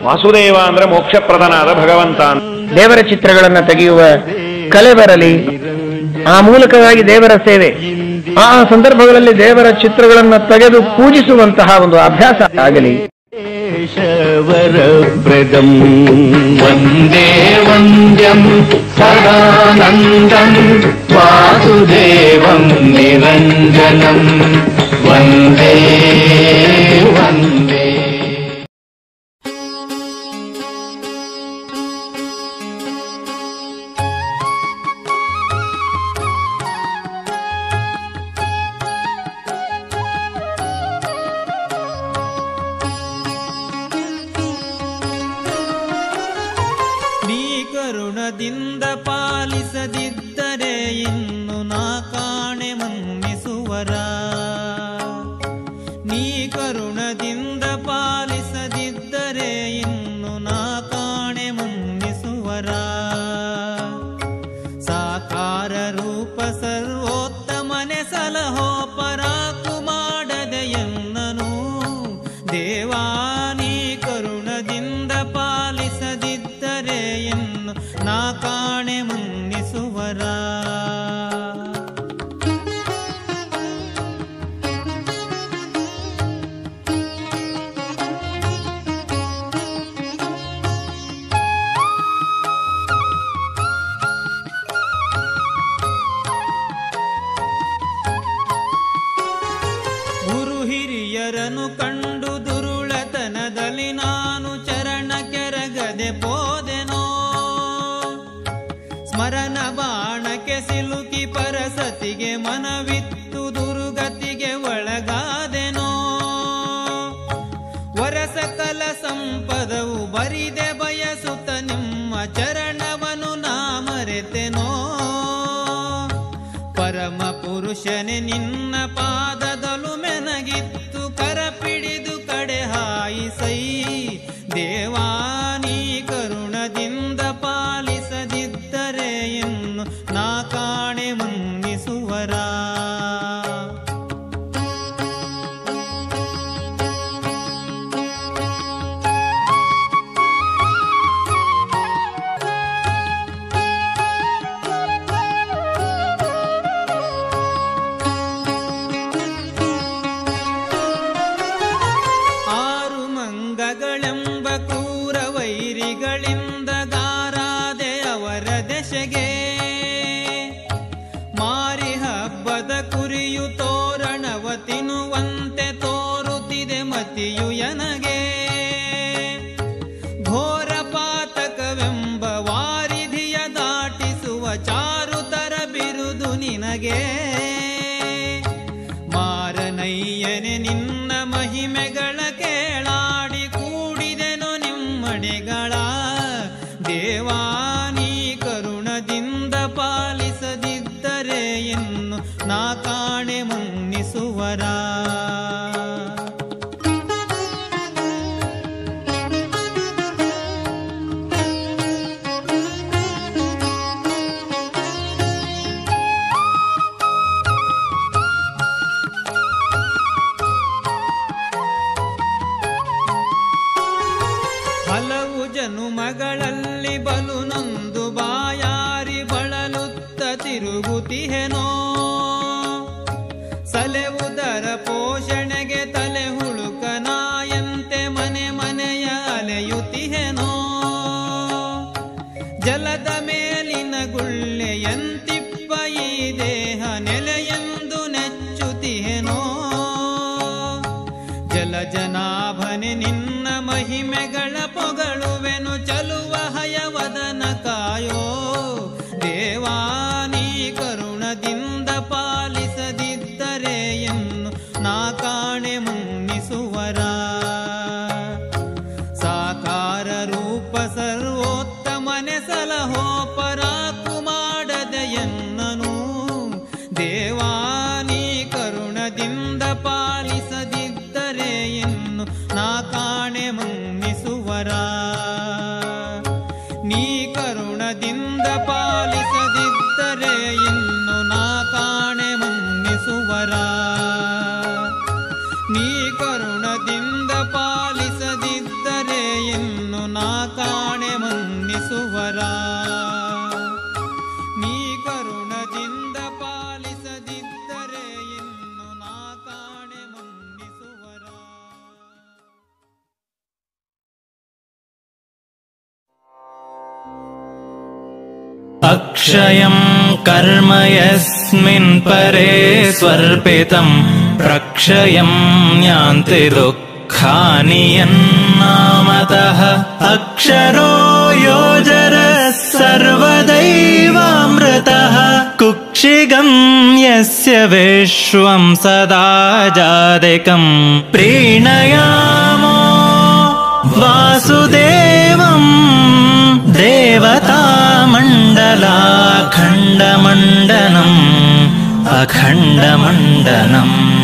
ವಾಸುದೇವ ಅಂದ್ರೆ ಮೋಕ್ಷಪ್ರದನಾದ ಭಗವಂತ ಅಂತ. ದೇವರ ಚಿತ್ರಗಳನ್ನು ತೆಗೆಯುವ ಕಲೆ ಬರಲಿ ಆ ಮೂಲಕವಾಗಿ ದೇವರ ಸೇವೆ ಆ ಸಂದರ್ಭಗಳಲ್ಲಿ ದೇವರ ಚಿತ್ರಗಳನ್ನು ತೆಗೆದು ಪೂಜಿಸುವಂತಹ ಒಂದು ಅಭ್ಯಾಸ ಆಗಲಿ ಕೇಶವರಪ್ರದಂ ವಂದೇ ವಂದ್ಯಂ ಸದಾನಂದಂ ವಾಸುದೇವಂ ನಿರಂಜನಂ ವಂದೇ ವಂದೇ ನೀ ಕರುಣದಿಂದ ಪಾಲಿಸದಿದ್ದರೆ ಇನ್ನು ನಾ ಕಾಣೆ ಮನ್ನಿಸುವರ ನೀ ಕರುಣದಿಂದ ಪಾಲಿಸದಿದ್ದರೆ ಇನ್ನು ನಾ ಕಾಣೆ ಮನ್ನಿಸುವರ ಸಾಕಾರ ರೂಪ ಸರ್ವೋತ್ತಮನೆ ಸಲಹೋ ಪರಾಕು ಮಾಡದೆ ಎನ್ನನು ದೇವಾನಿ ಕರುಣದಿಂದ ಪಾಲಿಸದಿದ್ದರೆ ಎನ್ನು ನಾ ಕಾಣೆ ಮುನ್ನಿಸುವರ ಗುರು ಹಿರಿಯರನು ಕಂಡು ದುರುಳತನದಲ್ಲಿ ನಾನು ಚರಣ ಕೆರಗದೆ ಪೋದೆನೋ ಸ್ಮರಣ ಬಾಣಕ್ಕೆ ಸಿಲುಕಿ ಪರಸತಿಗೆ ಮನವಿತ್ತು ದುರ್ಗತಿಗೆ ಒಳಗಾದೆನೋ ವರಸಕಲ ಸಂಪದವು ಬರಿದೆ ಬಯಸುತ್ತ ನಿಮ್ಮ ಚರಣವನು ನಾ ಮರೆತೆನೋ ಪರಮ ಪುರುಷನೆ ನಿನ್ನ ಪಾದದಲು ಮೆನಗಿತ್ತು ಕರ ಪಿಡಿದು ಕಡೆ ಹಾಯಿಸೈ ದೇವಾನಿ ಕರುಣದಿಂದ ಪಾಲಿಸದಿದ್ದರೆ ಎನ್ನು ನಾ ಕಾಣೆ ಮುನ್ನಿಸುವರ ಆರು ಮಂಗಗಳೆಂಬ ಕ್ರೂರ ವೈರಿಗಳಿಂದ ಗಾರಾದೆ ಅವರ ದೆಸೆಗೆ ಮಾರಿ ಹಬ್ಬದ ಕುರಿಯು ತೋರಣವ ತಿನ್ನುವಂತೆ ತೋರುತ್ತಿದೆ ಮತಿಯು ಎನಗೆ ಘೋರ ಪಾತಕವೆಂಬ ವಾರಿಧಿಯ ದಾಟಿಸುವ ಚಾರುತರ ಬಿರುದು ನಿನಗೆ ಮಾರನಯ್ಯನೆ ನಿನ್ನ ಮಹಿಮೆಗಳ ಕೇಳಾಡಿ ಕೂಡಿದೆನು ನಿಮ್ಮಡೆಗಳ ದೇವಾನಿ ಕರುಣದಿಂದ ಪಾಲಿಸದಿದ್ದರೆ ಎನ್ನು ನಾ ಕಾಣೆ ಮುನ್ನಿಸುವರ ಹಲವು ಜನುಮಗಳಲ್ಲಿ ಬಲು ನೊಂದು ಬಾಯಾರಿ ಬಳಲುತ್ತ ತಿರುಗುತಿಹೆನೋ ಸಲೆವುದರ ಪೋಷಣೆಗೆ ತಲೆ ಹುಳುಕನಾಯಂತೆ ಮನೆ ಮನೆಯ ಅಲೆಯುತಿಹೆನೋ ಜಲದ ಮೇಲಿನ ಗುಳ್ಳೆಯಂತಿಪ್ಪ ಈ ದೇಹ ನೆಲೆಯೆಂದು ನೆಚ್ಚುತಿಹೆನೋ ಜಲ ಜನಾಭನೆ ನಿನ್ನ ಮಹಿಮೆಗಳ ಪೊಗಳುವೆನು ಚಲುವ ಹಯವದನ ಕಾಯೋ ದೇವಾನಿ ಕರುಣದಿಂದ ಪಾಲಿಸದಿದ್ದರೆ ಎನ್ನು ನಾ ಕಾಣೆ ಮುನ್ನಿಸುವರ ಸಾಕಾರ ರೂಪ ಸರ್ವೋತ್ತಮನೆ ಸಲಹೋ ಪರಾಕು ಮಾಡದೆ ಎನ್ನನು ದೇವಾನಿ ಕರುಣದಿಂದ ಪಾಲಿಸದಿದ್ದರೆ ಎನ್ನು ನಾ ಕಾಣೆ ಮುನ್ನಿಸುವರ ನೀ ಕರುಣದಿಂದ ಪಾಲಿಸದಿದ್ದರೆ ಇನ್ನು ನಾ ಕಾಣೆ ಮುನ್ನಿಸುವರ ನೀ ಕರುಣದಿಂದ ಪಾಲಿಸದಿದ್ದರೆ ಇನ್ನು ನಾ ಕಾಣೆ ಮನ್ನಿಸುವರ ನೀ ಕರುಣದಿಂದ ಪಾಲಿಸದಿದ್ದರೆ ಇನ್ನು ನಾ ಕಾಣೆ ಮನ್ನಿಸುವರ अक्षयम् कर्म यस्मिन् परे स्वर्पितम् प्रक्षयम् यान्ति दुःखानि यन्नामतः अक्षरो योजरः सर्वदैवामृतः कुक्षिगम् यस्य विश्वम् सदा जादिकम् प्रीणयामो वासुदेवम् देवतामण्डलाखण्डमण्डनम् अखण्डमण्डनम्